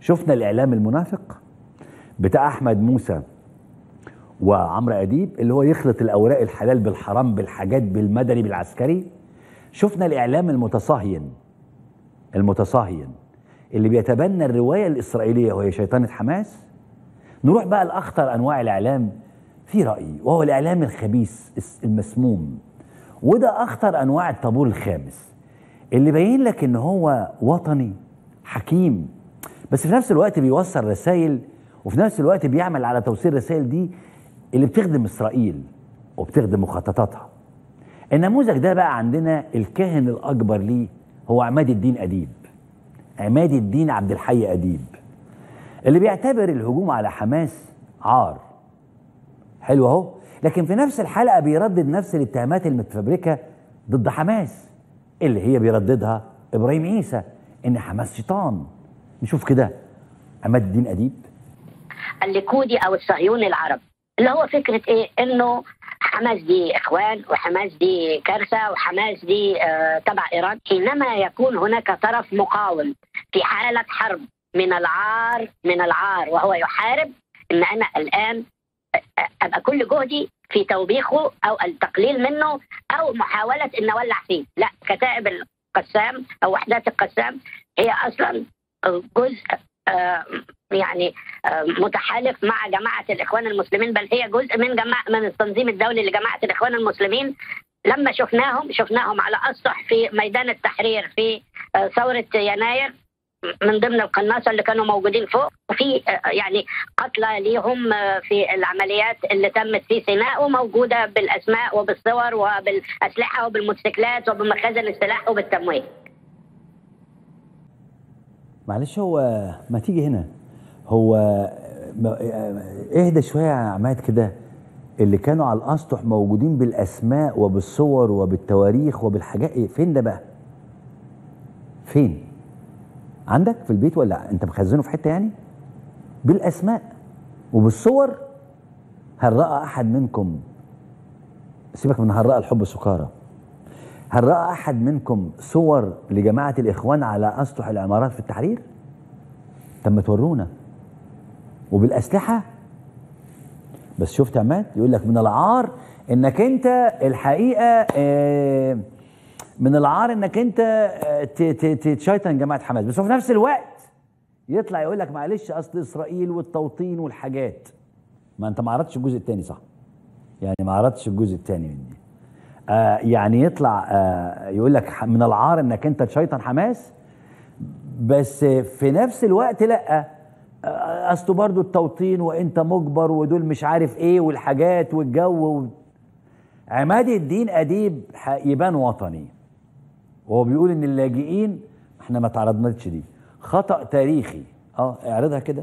شفنا الاعلام المنافق بتاع احمد موسى وعمرو اديب اللي هو يخلط الاوراق الحلال بالحرام بالحاجات بالمدني بالعسكري شفنا الاعلام المتصهين المتصهين اللي بيتبنى الروايه الاسرائيليه وهي شيطانه حماس نروح بقى لاخطر انواع الاعلام في رايي وهو الاعلام الخبيث المسموم وده اخطر انواع الطابور الخامس اللي باين لك ان هو وطني حكيم بس في نفس الوقت بيوصل رسائل وفي نفس الوقت بيعمل على توصيل الرسائل دي اللي بتخدم اسرائيل وبتخدم مخططاتها النموذج ده بقى عندنا الكاهن الاكبر ليه هو عماد الدين اديب عماد الدين عبد الحي اديب اللي بيعتبر الهجوم على حماس عار حلو اهو لكن في نفس الحلقه بيردد نفس الاتهامات المتفبركه ضد حماس اللي هي بيرددها ابراهيم عيسى ان حماس شيطان نشوف كده عماد الدين اديب الليكودي او الصهيوني العرب اللي هو فكره ايه انه حماس دي اخوان وحماس دي كارثه وحماس دي آه تبع ايران حينما يكون هناك طرف مقاوم في حاله حرب من العار من العار وهو يحارب ان انا الان ابقى كل جهدي في توبيخه او التقليل منه او محاوله ان اولع فيه لا كتائب القسام او وحدات القسام هي اصلا جزء يعني متحالف مع جماعه الاخوان المسلمين بل هي جزء من جماعه من التنظيم الدولي لجماعه الاخوان المسلمين لما شفناهم شفناهم على اسطح في ميدان التحرير في ثوره يناير من ضمن القناصه اللي كانوا موجودين فوق وفي يعني قتلى ليهم في العمليات اللي تمت في سيناء وموجوده بالاسماء وبالصور وبالاسلحه وبالموتوسيكلات وبمخازن السلاح وبالتمويل. معلش هو ما تيجي هنا هو اهدى شويه يا عماد كده اللي كانوا على الاسطح موجودين بالاسماء وبالصور وبالتواريخ وبالحاجات ايه فين ده بقى؟ فين؟ عندك في البيت ولا انت مخزنه في حته يعني؟ بالاسماء وبالصور هل راى احد منكم سيبك من هل راى الحب سكارى هل راى احد منكم صور لجماعه الاخوان على اسطح العمارات في التحرير؟ طب ما تورونا وبالاسلحه بس شفت عماد يقول لك من العار انك انت الحقيقه اه من العار انك انت تشيطن جماعه حماس بس في نفس الوقت يطلع يقول لك معلش اصل اسرائيل والتوطين والحاجات ما انت ما عرضتش الجزء الثاني صح يعني ما عرضتش الجزء الثاني مني آه يعني يطلع آه يقول لك من العار انك انت تشيطن حماس بس في نفس الوقت لا آه اصله برضو التوطين وانت مجبر ودول مش عارف ايه والحاجات والجو و... عماد الدين اديب يبان وطني وهو بيقول ان اللاجئين احنا ما تعرضناش دي خطا تاريخي اه اعرضها كده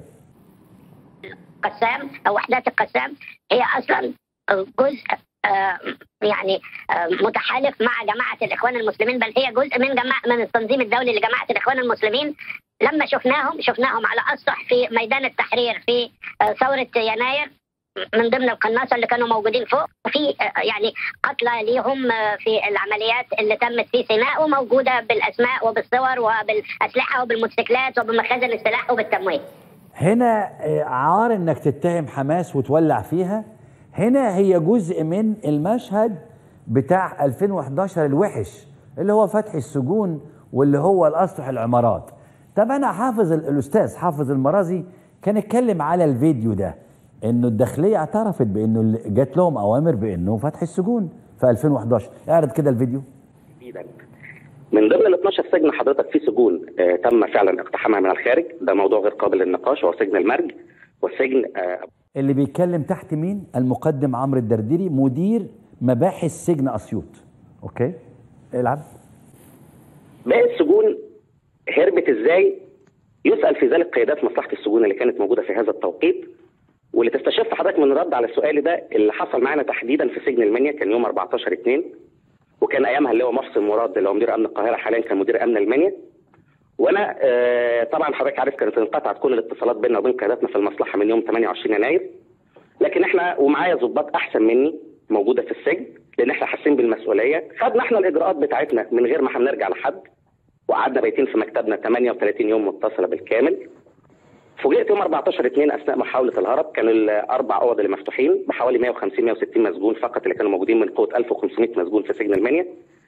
قسام او وحدات القسام هي اصلا جزء آه يعني آه متحالف مع جماعه الاخوان المسلمين بل هي جزء من جماعه من التنظيم الدولي لجماعه الاخوان المسلمين لما شفناهم شفناهم على اسطح في ميدان التحرير في آه ثوره يناير من ضمن القناصه اللي كانوا موجودين فوق وفي يعني قتلى ليهم في العمليات اللي تمت في سيناء وموجوده بالاسماء وبالصور وبالاسلحه وبالموتوسيكلات وبمخازن السلاح وبالتمويل. هنا عار انك تتهم حماس وتولع فيها هنا هي جزء من المشهد بتاع 2011 الوحش اللي هو فتح السجون واللي هو الاسطح العمارات. طب انا حافظ الاستاذ حافظ المرازي كان اتكلم على الفيديو ده انه الداخليه اعترفت بانه جات لهم اوامر بانه فتح السجون في 2011 اعرض كده الفيديو من ضمن ال 12 سجن حضرتك في سجون آه تم فعلا اقتحامها من الخارج ده موضوع غير قابل للنقاش هو سجن المرج والسجن آه اللي بيتكلم تحت مين المقدم عمرو الدرديري مدير مباحث سجن اسيوط اوكي العب باقي السجون هربت ازاي يسال في ذلك قيادات مصلحه السجون اللي كانت موجوده في هذا التوقيت واللي تستشف حضرتك من الرد على السؤال ده اللي حصل معانا تحديدا في سجن المنيا كان يوم 14 2 وكان ايامها اللي هو محسن مراد اللي هو مدير امن القاهره حاليا كان مدير امن المنيا وانا آه طبعا حضرتك عارف كانت انقطعت كل الاتصالات بيننا وبين قياداتنا في المصلحه من يوم 28 يناير لكن احنا ومعايا ضباط احسن مني موجوده في السجن لان احنا حاسين بالمسؤوليه خدنا احنا الاجراءات بتاعتنا من غير ما هنرجع لحد وقعدنا بايتين في مكتبنا 38 يوم متصله بالكامل فوجئت يوم 14 2 اثناء محاوله الهرب كانوا الاربع اوض اللي مفتوحين بحوالي 150 160 مسجون فقط اللي كانوا موجودين من قوه 1500 مسجون في سجن المنيا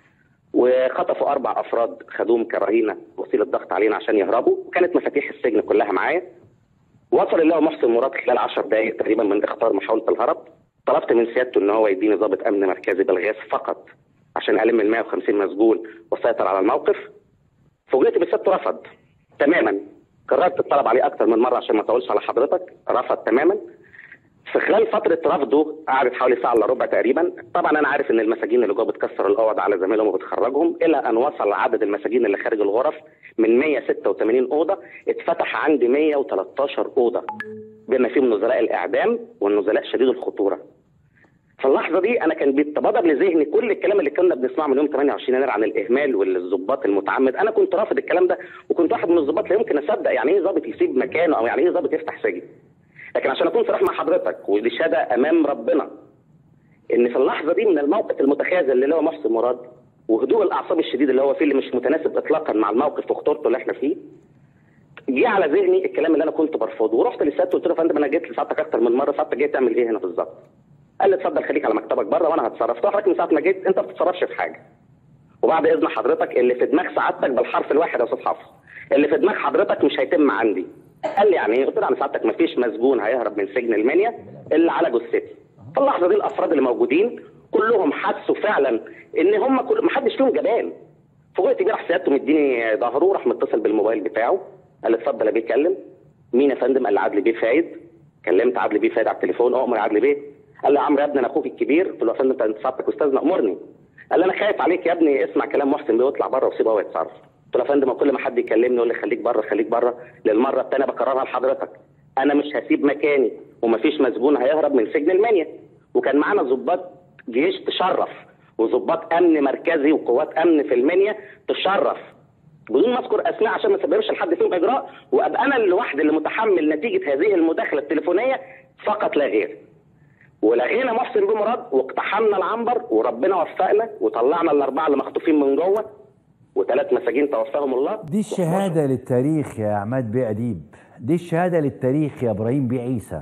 وخطفوا اربع افراد خدوهم كرهينه وسيله ضغط علينا عشان يهربوا وكانت مفاتيح السجن كلها معايا وصل الله محسن مراد خلال 10 دقائق تقريبا من اختار محاوله الهرب طلبت من سيادته ان هو يديني ضابط امن مركزي بالغاز فقط عشان الم ال 150 مسجون واسيطر على الموقف فوجئت بسيادته رفض تماما قررت الطلب عليه اكتر من مره عشان ما اطولش على حضرتك رفض تماما في خلال فتره رفضه قعدت حوالي ساعه الا ربع تقريبا طبعا انا عارف ان المساجين اللي جوه بتكسر الاوض على زمايلهم وبتخرجهم الى ان وصل عدد المساجين اللي خارج الغرف من 186 اوضه اتفتح عندي 113 اوضه بما فيهم نزلاء الاعدام والنزلاء شديد الخطوره في اللحظه دي انا كان بيتبادر لذهني كل الكلام اللي كنا بنسمعه من يوم 28 يناير عن الاهمال والظباط المتعمد انا كنت رافض الكلام ده وكنت واحد من الظباط لا يمكن اصدق يعني ايه ظابط يسيب مكانه او يعني ايه ظابط يفتح سجن لكن عشان اكون صريح مع حضرتك ودي شهاده امام ربنا ان في اللحظه دي من الموقف المتخاذل اللي هو محسن مراد وهدوء الاعصاب الشديد اللي هو فيه اللي مش متناسب اطلاقا مع الموقف وخطورته اللي احنا فيه جه على ذهني الكلام اللي انا كنت برفضه ورحت لسيادته قلت له يا فندم انا جيت لسعادتك اكتر من مره سعادتك جاي تعمل ايه هنا بالظبط؟ قال لي اتفضل خليك على مكتبك بره وانا هتصرف قلت له حضرتك من ساعه ما جيت انت ما بتتصرفش في حاجه وبعد اذن حضرتك اللي في دماغ سعادتك بالحرف الواحد يا استاذ حافظ اللي في دماغ حضرتك مش هيتم عندي قال لي يعني ايه؟ قلت له يعني سعادتك ما فيش مسجون هيهرب من سجن المنيا الا على جثتي في اللحظه دي الافراد اللي موجودين كلهم حسوا فعلا ان هم كل ما حدش فيهم جبان فوجئت بيه راح سيادته مديني ظهره راح متصل بالموبايل بتاعه قال لي اتفضل يا بيه اتكلم مين يا فندم قال لي عدلي بيه فايد كلمت عدلي بيه فايد على التليفون اؤمر يا عدلي بيه قال لي يا عمرو يا ابني انا اخوك الكبير قلت له يا فندم انت سعادتك استاذنا امرني قال لي انا خايف عليك يا ابني اسمع كلام محسن بيه واطلع بره وسيبه هو يتصرف قلت له يا فندم كل ما حد يكلمني يقول لي خليك بره خليك بره للمره الثانيه بكررها لحضرتك انا مش هسيب مكاني ومفيش مسجون هيهرب من سجن المنيا وكان معانا ضباط جيش تشرف وضباط امن مركزي وقوات امن في المنيا تشرف بدون ما اذكر اسماء عشان ما اسببش لحد فيهم اجراء وابقى انا لوحدي اللي متحمل نتيجه هذه المداخله التليفونيه فقط لا غير. ولغينا محسن بن مراد واقتحمنا العنبر وربنا وفقنا وطلعنا الاربعه اللي مخطوفين من جوه وثلاث مساجين توفاهم الله دي الشهاده للتاريخ يا عماد بيه اديب دي الشهاده للتاريخ يا ابراهيم بيه عيسى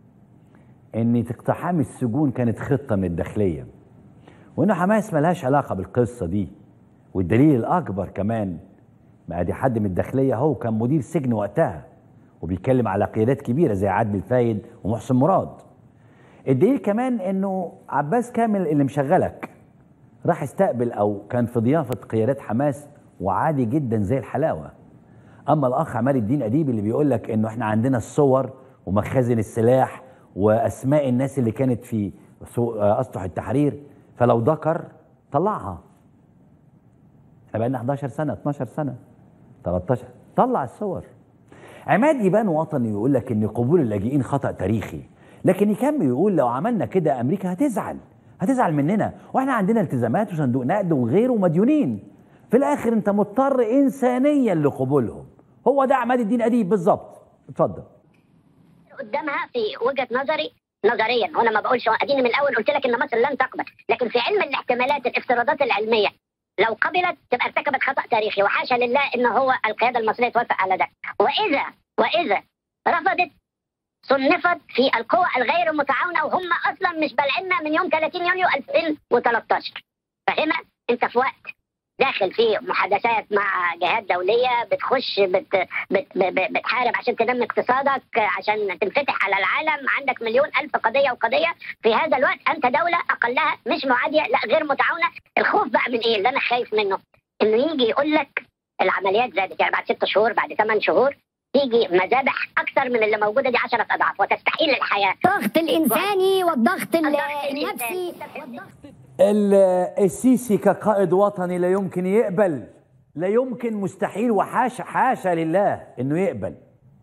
ان اقتحام السجون كانت خطه من الداخليه وان حماس ملهاش علاقه بالقصه دي والدليل الاكبر كمان ما دي حد من الداخليه هو كان مدير سجن وقتها وبيتكلم على قيادات كبيره زي عدلي الفايد ومحسن مراد الدليل كمان انه عباس كامل اللي مشغلك راح استقبل او كان في ضيافه قيادات حماس وعادي جدا زي الحلاوه اما الاخ عماد الدين اديب اللي بيقول لك انه احنا عندنا الصور ومخازن السلاح واسماء الناس اللي كانت في سوق- آه، اسطح التحرير فلو ذكر طلعها احنا بقالنا 11 سنه 12 سنه 13 طلع الصور عماد يبان وطني ويقول لك ان قبول اللاجئين خطا تاريخي لكن يكمل يقول لو عملنا كده امريكا هتزعل هتزعل مننا واحنا عندنا التزامات وصندوق نقد وغيره ومديونين في الاخر انت مضطر انسانيا لقبولهم هو ده عماد الدين اديب بالظبط اتفضل قدامها في وجهه نظري نظريا وانا ما بقولش اديني من الاول قلت لك ان مصر لن تقبل لكن في علم الاحتمالات الافتراضات العلميه لو قبلت تبقى ارتكبت خطا تاريخي وحاشا لله ان هو القياده المصريه توافق على ده واذا واذا رفضت صنفت في القوى الغير متعاونه وهم اصلا مش بالعنا من يوم 30 يونيو 2013 فهنا انت في وقت داخل في محادثات مع جهات دوليه بتخش بت بت ب- بتحارب عشان تنمي اقتصادك عشان تنفتح على العالم عندك مليون الف قضيه وقضيه في هذا الوقت انت دوله اقلها مش معاديه لا غير متعاونه الخوف بقى من ايه اللي انا خايف منه انه يجي يقول لك العمليات زادت يعني بعد ست شهور بعد ثمان شهور تيجي مذابح اكثر من اللي موجوده دي 10 اضعاف وتستحيل الحياه الضغط الانساني والضغط ال- الضغط النفسي الإنساني. والضغط ال- السيسي كقائد وطني لا يمكن يقبل لا يمكن مستحيل وحاشا حاشا لله انه يقبل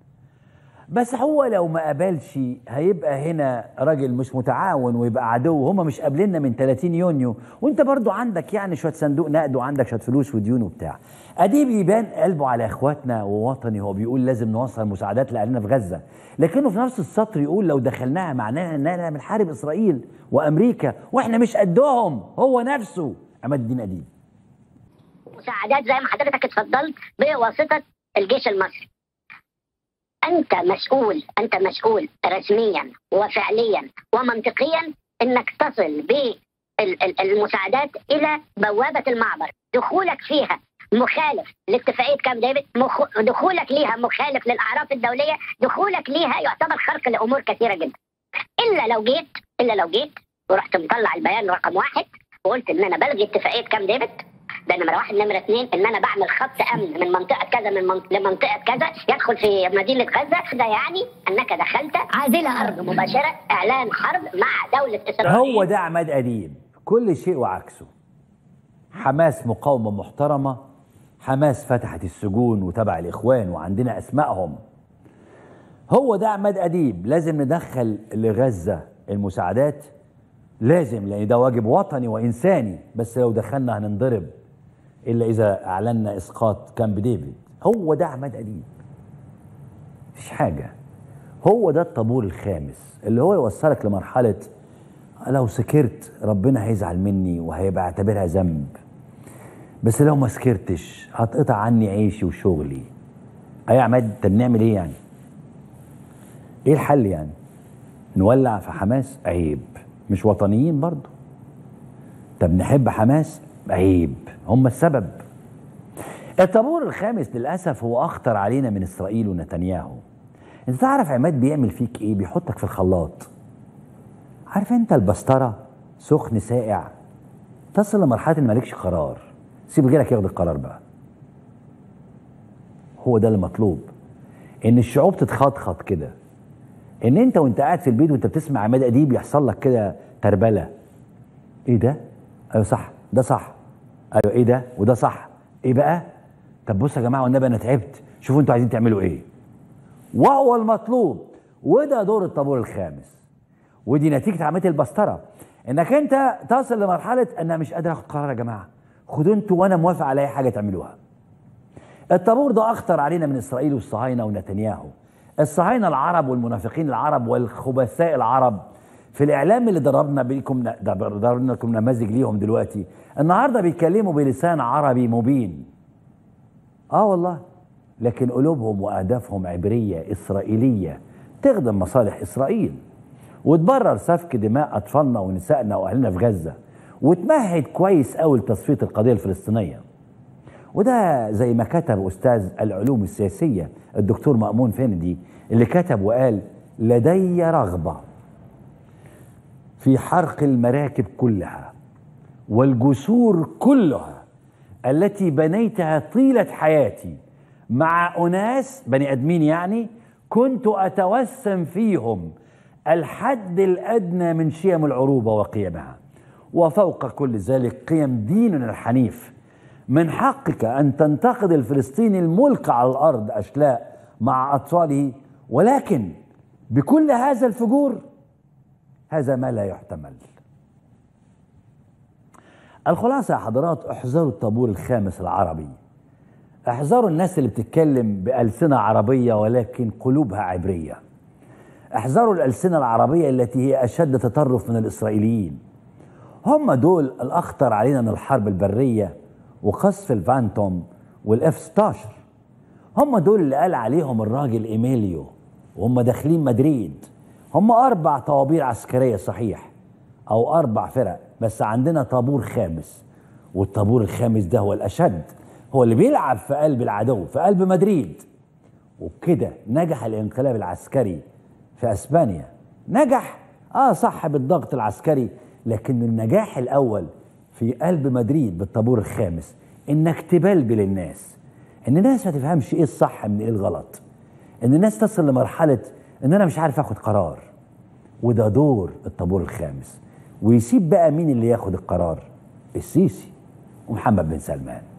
بس هو لو ما قبلش هيبقى هنا راجل مش متعاون ويبقى عدو هما مش قابليننا من 30 يونيو وانت برضو عندك يعني شويه صندوق نقد وعندك شويه فلوس وديون وبتاع اديب يبان قلبه على اخواتنا ووطني هو بيقول لازم نوصل مساعدات لاهلنا في غزه لكنه في نفس السطر يقول لو دخلناها معناها اننا بنحارب اسرائيل وامريكا واحنا مش قدهم هو نفسه عماد الدين اديب مساعدات زي ما حضرتك اتفضلت بواسطه الجيش المصري انت مسؤول انت مسؤول رسميا وفعليا ومنطقيا انك تصل بالمساعدات الى بوابه المعبر دخولك فيها مخالف لاتفاقيه كام ديفيد مخ... دخولك ليها مخالف للاعراف الدوليه دخولك ليها يعتبر خرق لامور كثيره جدا الا لو جيت الا لو جيت ورحت مطلع البيان رقم واحد وقلت ان انا بلغي اتفاقيه كام ديفيد ده نمره واحد نمره اثنين ان انا بعمل خط امن من منطقه كذا من منطقة لمنطقه كذا يدخل في مدينه غزه ده يعني انك دخلت عازلة حرب مباشره اعلان حرب مع دوله اسرائيل هو ده عماد أديب كل شيء وعكسه حماس مقاومة محترمة حماس فتحت السجون وتبع الإخوان وعندنا أسمائهم هو ده عماد أديب لازم ندخل لغزة المساعدات لازم لأن ده واجب وطني وإنساني بس لو دخلنا هننضرب إلا إذا أعلنا إسقاط كامب ديفيد هو ده عماد أديب مفيش حاجة هو ده الطابور الخامس اللي هو يوصلك لمرحلة لو سكرت ربنا هيزعل مني وهيبقى اعتبرها ذنب بس لو ما سكرتش هتقطع عني عيشي وشغلي اي يا عماد طب نعمل ايه يعني ايه الحل يعني نولع في حماس عيب مش وطنيين برضه طب نحب حماس عيب هم السبب الطابور الخامس للاسف هو اخطر علينا من اسرائيل ونتنياهو انت تعرف عماد بيعمل فيك ايه بيحطك في الخلاط عارف انت البسطره سخن ساقع تصل لمرحله ان مالكش قرار سيب غيرك ياخد القرار بقى هو ده المطلوب ان الشعوب تتخطخط كده ان انت وانت قاعد في البيت وانت بتسمع عماد اديب يحصل لك كده تربله ايه ده ايوه صح ده صح ايوه ايه ده وده صح ايه بقى طب بصوا يا جماعه والنبي انا تعبت شوفوا انتوا عايزين تعملوا ايه وهو المطلوب وده دور الطابور الخامس ودي نتيجه عمليه البسطره انك انت تصل لمرحله انا مش قادر اخد قرار يا جماعه خدوا انتوا وانا موافق على اي حاجه تعملوها الطابور ده اخطر علينا من اسرائيل والصهاينه ونتنياهو الصهاينه العرب والمنافقين العرب والخبثاء العرب في الاعلام اللي ضربنا بيكم ضربنا لكم نماذج ليهم دلوقتي النهارده بيتكلموا بلسان عربي مبين اه والله لكن قلوبهم واهدافهم عبريه اسرائيليه تخدم مصالح اسرائيل وتبرر سفك دماء اطفالنا ونسائنا واهلنا في غزه وتمهد كويس قوي لتصفيه القضيه الفلسطينيه وده زي ما كتب استاذ العلوم السياسيه الدكتور مأمون فندي اللي كتب وقال لدي رغبه في حرق المراكب كلها والجسور كلها التي بنيتها طيله حياتي مع اناس بني ادمين يعني كنت اتوسم فيهم الحد الادنى من شيم العروبه وقيمها وفوق كل ذلك قيم ديننا الحنيف من حقك ان تنتقد الفلسطيني الملقى على الارض اشلاء مع اطفاله ولكن بكل هذا الفجور هذا ما لا يحتمل الخلاصه يا حضرات احذروا الطابور الخامس العربي احذروا الناس اللي بتتكلم بألسنة عربية ولكن قلوبها عبرية احذروا الألسنة العربية التي هي أشد تطرف من الإسرائيليين هم دول الأخطر علينا من الحرب البرية وقصف الفانتوم والإف 16 هم دول اللي قال عليهم الراجل إيميليو وهم داخلين مدريد هم أربع طوابير عسكرية صحيح أو أربع فرق بس عندنا طابور خامس والطابور الخامس ده هو الأشد هو اللي بيلعب في قلب العدو في قلب مدريد وبكده نجح الانقلاب العسكري في اسبانيا نجح اه صح بالضغط العسكري لكن النجاح الاول في قلب مدريد بالطابور الخامس انك تبلبل الناس ان الناس ما تفهمش ايه الصح من ايه الغلط ان الناس تصل لمرحله ان انا مش عارف اخد قرار وده دور الطابور الخامس ويسيب بقى مين اللي ياخد القرار السيسي ومحمد بن سلمان